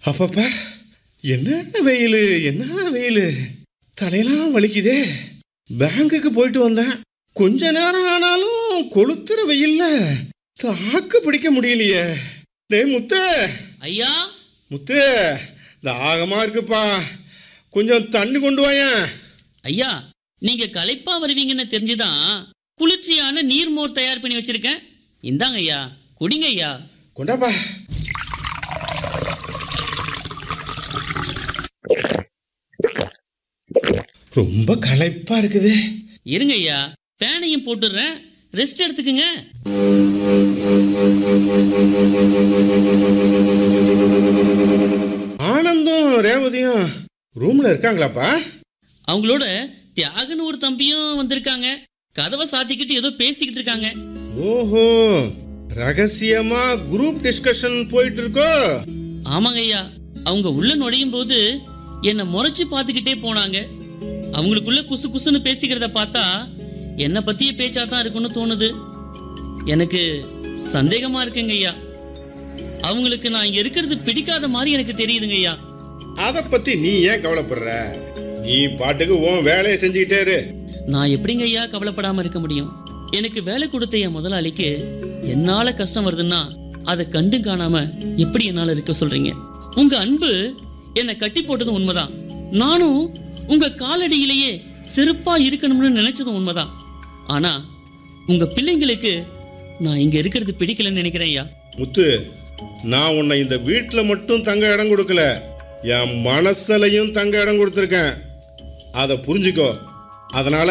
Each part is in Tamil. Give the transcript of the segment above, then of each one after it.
அப்பப்பா என்ன வெயில் என்ன வெயில் தலையெல்லாம் வலிக்குதே பேங்குக்கு போயிட்டு வந்தேன் கொஞ்ச நேரம் ஆனாலும் கொளுத்துற வெயில்ல தாக்கு பிடிக்க முடியலையே டேய் முத்து ஐயா முத்து தாகமா இருக்குப்பா கொஞ்சம் தண்ணி கொண்டு வாயேன் ஐயா நீங்க களைப்பா வருவீங்கன்னு தெரிஞ்சுதான் குளிர்ச்சியான நீர்மோர் தயார் பண்ணி வச்சிருக்கேன் இந்தாங்க ஐயா குடிங்க ஐயா கொண்டாப்பா ரொம்ப களைப்பா இருக்குது இருங்க ஐயா ஃபேனையும் போட்டுடுறேன் ரெஸ்ட் எடுத்துக்குங்க ஆனந்தும் ரேவதியும் ரூம்ல இருக்காங்களாப்பா அவங்களோட தியாகன்னு ஒரு தம்பியும் வந்திருக்காங்க கதவை சாத்திக்கிட்டு ஏதோ பேசிக்கிட்டு இருக்காங்க ஓஹோ ரகசியமா குரூப் டிஸ்கஷன் போயிட்டு இருக்கோ ஆமாங்க ஐயா அவங்க உள்ள நுழையும் போது என்னை முறைச்சு பார்த்துக்கிட்டே போனாங்க அவங்களுக்குள்ள குசு குசுன்னு பேசிக்கிறத பார்த்தா என்னை பத்திய பேச்சா தான் இருக்குன்னு தோணுது எனக்கு சந்தேகமா இருக்குங்க ஐயா அவங்களுக்கு நான் இங்க இருக்கிறது பிடிக்காத மாதிரி எனக்கு தெரியுதுங்க ஐயா அத பத்தி நீ ஏன் கவலைப்படுற நீ பாட்டுக்கு உன் வேலையை செஞ்சுக்கிட்டே இரு நான் எப்படிங்க ஐயா கவலைப்படாம இருக்க முடியும் எனக்கு வேலை கொடுத்த என் முதலாளிக்கு என்னால கஷ்டம் வருதுன்னா அதை கண்டு காணாம எப்படி என்னால இருக்க சொல்றீங்க உங்க அன்பு என்னை கட்டி போட்டதும் உண்மைதான் நானும் உங்க காலடியிலேயே செருப்பா இருக்கணும்னு நினைச்சதும் உண்மைதான் ஆனா உங்க பிள்ளைங்களுக்கு நான் இங்க இருக்கிறது பிடிக்கலன்னு நினைக்கிறேன் ஐயா முத்து நான் உன்னை இந்த வீட்டில் மட்டும் தங்க இடம் கொடுக்கல என் மனசுலையும் தங்க இடம் கொடுத்துருக்கேன் அதை புரிஞ்சுக்கோ அதனால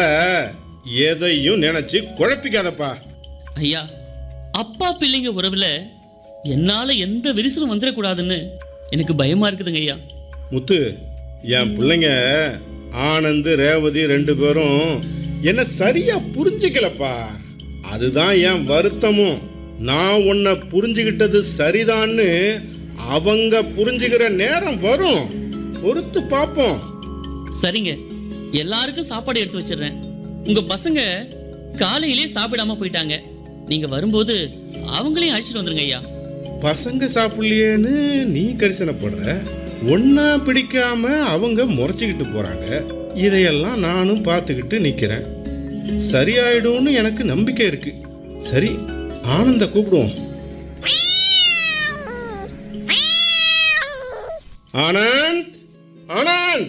எதையும் நினைச்சு குழப்பிக்காதப்பா ஐயா அப்பா பிள்ளைங்க உறவுல என்னால எந்த விரிசலும் வந்துடக்கூடாதுன்னு எனக்கு பயமா இருக்குதுங்க ஐயா முத்து என் பிள்ளைங்க ஆனந்த் ரேவதி ரெண்டு பேரும் என்ன சரியா புரிஞ்சுக்கலப்பா அதுதான் என் வருத்தமும் நான் உன்னை புரிஞ்சுக்கிட்டது சரிதான்னு அவங்க புரிஞ்சுக்கிற நேரம் வரும் பொறுத்து பார்ப்போம் சரிங்க எல்லாருக்கும் சாப்பாடு எடுத்து வச்சிடுறேன் உங்க பசங்க காலையிலே சாப்பிடாம போயிட்டாங்க நீங்க வரும்போது அவங்களையும் அழைச்சிட்டு வந்துருங்க ஐயா பசங்க சாப்பிடலையேன்னு நீ கரிசனைப்படுற ஒன்னா பிடிக்காம அவங்க முறைச்சிக்கிட்டு போறாங்க இதையெல்லாம் நானும் பார்த்துக்கிட்டு நிக்கிறேன் சரியாயிடும்னு எனக்கு நம்பிக்கை இருக்கு சரி ஆனந்த கூப்பிடுவோம் ஆனந்த் ஆனந்த்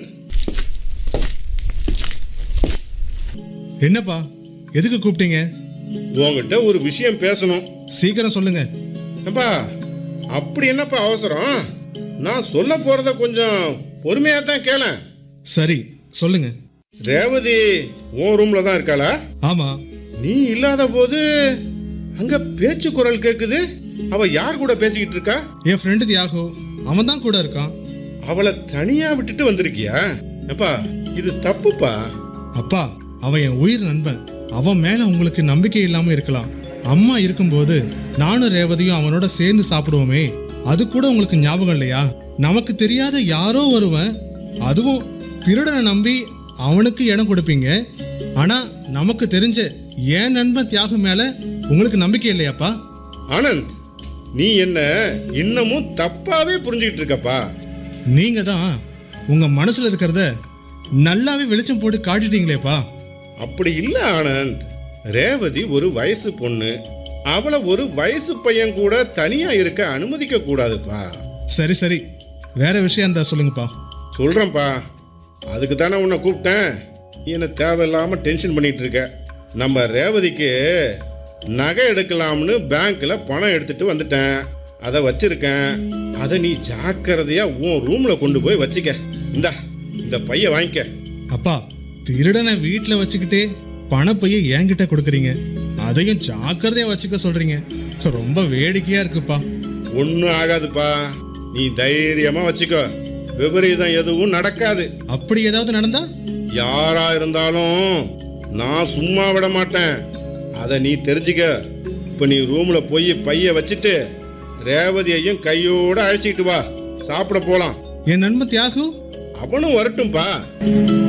என்னப்பா எதுக்கு கூப்பிட்டீங்க உங்ககிட்ட ஒரு விஷயம் பேசணும் சீக்கிரம் சொல்லுங்க ஏப்பா அப்படி என்னப்பா அவசரம் நான் சொல்ல போறத கொஞ்சம் பொறுமையா தான் கேளேன் சரி சொல்லுங்க ரேவதி உன் ரூம்ல தான் இருக்காளா ஆமா நீ இல்லாத போது அங்க பேச்சு குரல் கேக்குது அவ யார் கூட பேசிக்கிட்டு இருக்கா என் ஃப்ரெண்டு தியாகு அவன் தான் கூட இருக்கான் அவளை தனியா விட்டுட்டு வந்திருக்கியா ஏப்பா இது தப்புப்பா அப்பா அவன் என் உயிர் நண்பன் அவன் மேல உங்களுக்கு நம்பிக்கை இல்லாம இருக்கலாம் அம்மா இருக்கும்போது நானும் ரேவதியும் அவனோட சேர்ந்து சாப்பிடுவோமே அது கூட உங்களுக்கு ஞாபகம் இல்லையா நமக்கு தெரியாத யாரோ ஒருவன் அதுவும் திருடனை நம்பி அவனுக்கு இடம் கொடுப்பீங்க ஆனா நமக்கு தெரிஞ்ச என் நண்பன் தியாகு மேல உங்களுக்கு நம்பிக்கை இல்லையாப்பா ஆனந்த் நீ என்ன இன்னமும் தப்பாவே புரிஞ்சுக்கிட்டு இருக்கப்பா நீங்க தான் உங்க மனசுல இருக்கிறத நல்லாவே வெளிச்சம் போட்டு காட்டிட்டீங்களேப்பா அப்படி இல்ல ஆனந்த் ரேவதி ஒரு வயசு பொண்ணு அவளை ஒரு வயசு பையன் கூட தனியா இருக்க அனுமதிக்க கூடாதுப்பா சரி சரி வேற விஷயம் இருந்தா சொல்லுங்கப்பா சொல்றேன்ப்பா அதுக்கு தானே உன்னை கூப்பிட்டேன் நீ என்ன தேவையில்லாம டென்ஷன் பண்ணிட்டு இருக்க நம்ம ரேவதிக்கு நகை எடுக்கலாம்னு பேங்க்ல பணம் எடுத்துட்டு வந்துட்டேன் அதை வச்சிருக்கேன் அதை நீ ஜாக்கிரதையா உன் ரூம்ல கொண்டு போய் வச்சுக்க இந்தா இந்த பைய வாங்கிக்க அப்பா திருடனை வீட்டில் வச்சுக்கிட்டே பணப்பைய என்கிட்ட கொடுக்குறீங்க அதையும் ஜாக்கிரதையா வச்சுக்க சொல்றீங்க ரொம்ப வேடிக்கையா இருக்குப்பா ஒன்றும் ஆகாதுப்பா நீ தைரியமா வச்சுக்கோ விபரீதம் எதுவும் நடக்காது அப்படி ஏதாவது நடந்தா யாரா இருந்தாலும் நான் சும்மா விட மாட்டேன் அதை நீ தெரிஞ்சுக்க இப்போ நீ ரூம்ல போய் பைய வச்சுட்டு ரேவதியையும் கையோட அழைச்சிக்கிட்டு வா சாப்பிட போலாம் என் நண்பன் தியாகு அவனும் வரட்டும்பா